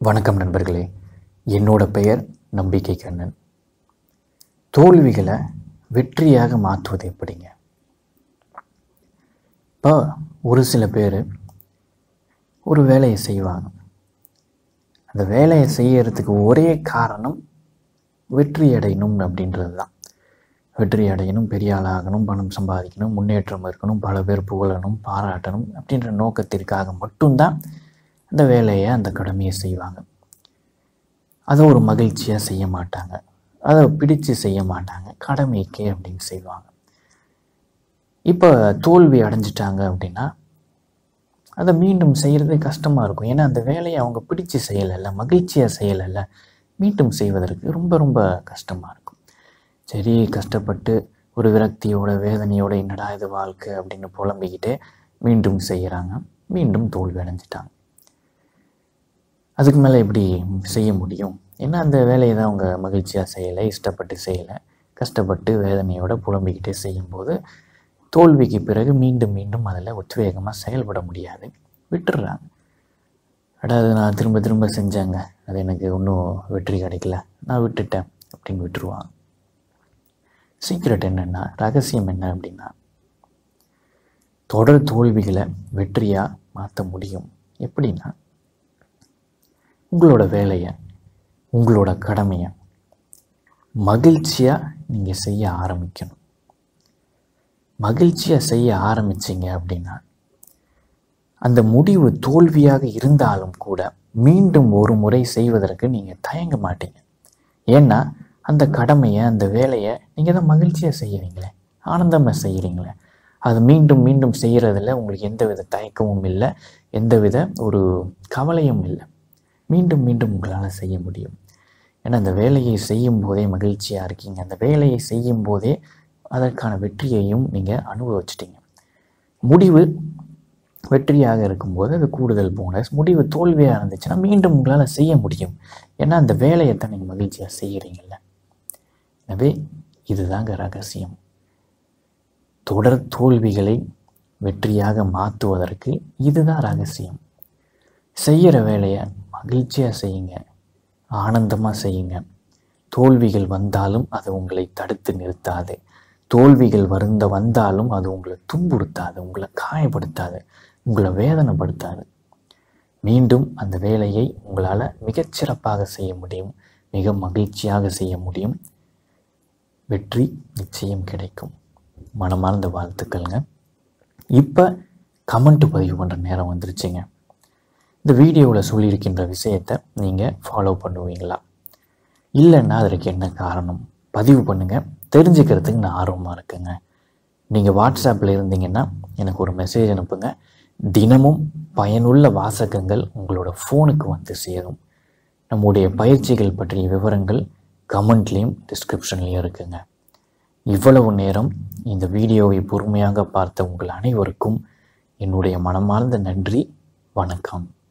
வணக்கம் நண்பர்களே என்னோட பெயர் நம்பிக்கை கண்ணன் தோல்விகளை வெற்றியாக மாற்றுவது எப்படிங்க இப்போ ஒரு சில பேர் ஒரு வேலையை செய்வாங்க அந்த வேலையை செய்யறதுக்கு ஒரே காரணம் வெற்றி அடையணும் அப்படின்றது தான் வெற்றி அடையணும் பெரிய ஆளாகணும் பணம் சம்பாதிக்கணும் முன்னேற்றம் இருக்கணும் பல பேர் புகழணும் பாராட்டணும் அப்படின்ற நோக்கத்திற்காக மட்டும்தான் அந்த வேலையை அந்த கடமையை செய்வாங்க அதை ஒரு மகிழ்ச்சியாக செய்ய மாட்டாங்க அதை பிடிச்சு செய்ய மாட்டாங்க கடமைக்கே அப்படின்னு செய்வாங்க இப்போ தோல்வி அடைஞ்சிட்டாங்க அப்படின்னா அதை மீண்டும் செய்கிறது கஷ்டமாக இருக்கும் ஏன்னா அந்த வேலையை அவங்க பிடிச்சு செய்யலைல்ல மகிழ்ச்சியாக செய்யலைல்ல மீண்டும் செய்வதற்கு ரொம்ப ரொம்ப கஷ்டமாக இருக்கும் சரி கஷ்டப்பட்டு ஒரு விரக்தியோட வேதனையோட என்னடா இது வாழ்க்கை அப்படின்னு புலம்பிக்கிட்டே மீண்டும் செய்கிறாங்க மீண்டும் தோல்வி அடைஞ்சிட்டாங்க அதுக்கு மேலே எப்படி செய்ய முடியும் ஏன்னா அந்த வேலையை தான் அவங்க மகிழ்ச்சியாக செய்யலை இஷ்டப்பட்டு செய்யலை கஷ்டப்பட்டு வேதனையோட புலம்பிக்கிட்டே செய்யும்போது தோல்விக்கு பிறகு மீண்டும் மீண்டும் அதில் உத்வேகமாக செயல்பட முடியாது விட்டுடுறாங்க அடா அது நான் திரும்ப திரும்ப செஞ்சேங்க அது எனக்கு ஒன்றும் வெற்றி கிடைக்கல நான் விட்டுட்டேன் அப்படின்னு விட்டுருவாங்க சீக்ரெட் என்னென்னா ரகசியம் என்ன அப்படின்னா தொடர் தோல்விகளை வெற்றியாக மாற்ற முடியும் எப்படின்னா உங்களோட வேலையை உங்களோட கடமையை மகிழ்ச்சியாக நீங்கள் செய்ய ஆரம்பிக்கணும் மகிழ்ச்சியாக செய்ய ஆரம்பிச்சிங்க அப்படின்னா அந்த முடிவு தோல்வியாக இருந்தாலும் கூட மீண்டும் ஒரு முறை செய்வதற்கு நீங்கள் தயங்க மாட்டீங்க ஏன்னா அந்த கடமையை அந்த வேலையை நீங்கள் தான் மகிழ்ச்சியாக செய்கிறீங்களே ஆனந்தமாக செய்கிறீங்களே அது மீண்டும் மீண்டும் செய்கிறதில் உங்களுக்கு எந்தவித தயக்கமும் இல்லை எந்தவித ஒரு கவலையும் இல்லை மீண்டும் மீண்டும் உங்களால் செய்ய முடியும் ஏன்னா அந்த வேலையை செய்யும் போதே மகிழ்ச்சியாக இருக்கீங்க அந்த வேலையை செய்யும் போதே அதற்கான வெற்றியையும் நீங்கள் அனுபவிச்சிட்டீங்க முடிவு வெற்றியாக இருக்கும்போது அது கூடுதல் போனஸ் முடிவு தோல்வியாக இருந்துச்சுன்னா மீண்டும் உங்களால் செய்ய முடியும் ஏன்னா அந்த வேலையை தான் நீங்கள் மகிழ்ச்சியாக செய்கிறீங்கல்ல எனவே இதுதாங்க ரகசியம் தொடர் தோல்விகளை வெற்றியாக மாற்றுவதற்கு இதுதான் ரகசியம் செய்கிற வேலையை மகிழ்ச்சியாக செய்யுங்க ஆனந்தமாக செய்யுங்க தோல்விகள் வந்தாலும் அது உங்களை தடுத்து நிறுத்தாது தோல்விகள் வருந்த வந்தாலும் அது உங்களை துன்புறுத்தாது உங்களை காயப்படுத்தாது உங்களை வேதனைப்படுத்தாது மீண்டும் அந்த வேலையை உங்களால் மிகச்சிறப்பாக செய்ய முடியும் மிக மகிழ்ச்சியாக செய்ய முடியும் வெற்றி நிச்சயம் கிடைக்கும் மனமார்ந்த வாழ்த்துக்கள்ங்க இப்போ கமெண்ட் பதிவு பண்ணுற நேரம் வந்துருச்சுங்க இந்த வீடியோவில் சொல்லியிருக்கின்ற விஷயத்தை நீங்கள் ஃபாலோ பண்ணுவீங்களா இல்லைன்னா அதற்கு என்ன காரணம் பதிவு பண்ணுங்கள் தெரிஞ்சுக்கிறதுக்கு நான் ஆர்வமாக இருக்கேங்க நீங்கள் வாட்ஸ்அப்பில் இருந்தீங்கன்னா எனக்கு ஒரு மெசேஜ் அனுப்புங்க தினமும் பயனுள்ள வாசகங்கள் உங்களோட ஃபோனுக்கு வந்து சேரும் நம்முடைய பயிற்சிகள் பற்றிய விவரங்கள் கமெண்ட்லேயும் டிஸ்கிரிப்ஷன்லேயும் இருக்குங்க இவ்வளவு நேரம் இந்த வீடியோவை பொறுமையாக பார்த்த உங்கள் அனைவருக்கும் என்னுடைய மனமார்ந்த நன்றி வணக்கம்